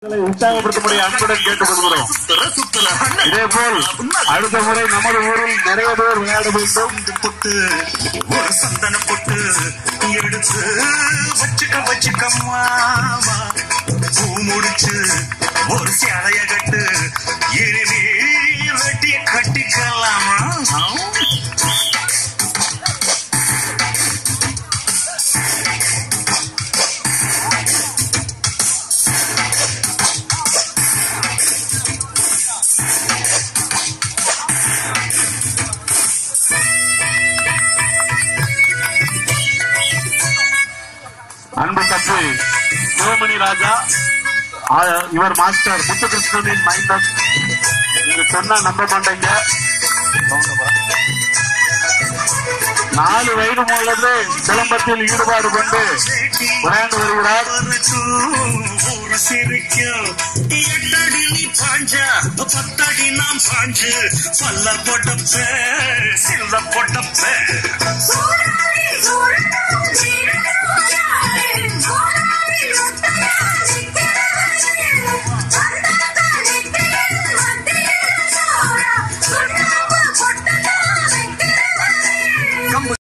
உற்சாகப்படுத்தும்படி அன்புடன் கேட்டுக்கொள்கிறோம் இதே போல் அடுத்த முறை நமது ஊரில் நிறைய பேர் விளையாட வேண்டும் பொட்டு ஒரு சந்தன பொட்டு எடுத்து வச்சுக்க வச்சுக்க மாமா பூ முடிச்சு ஒரு சேலைய கட்டு இனிமே வெட்டிய கட்டிக்கலாமா அன்பு தம்பி சிவமணி ராஜா ஆ, இவர் மாஸ்டர் முத்துகிருஷ்ணனின் மைந்தன் நீங்க சொன்னா நம்ப மாட்டீங்க நாலு வயது முதலே சிலம்பத்தில் ஈடுபாடு கொண்டு விளையாண்டு வருகிறார் ஒரு சிரிக்கும் எட்டடி நீ பாஞ்சா பத்தடி நாம் பாஞ்சு பல்ல போட்டப்ப சில்ல போட்டப்ப சூடாடி சூடாடி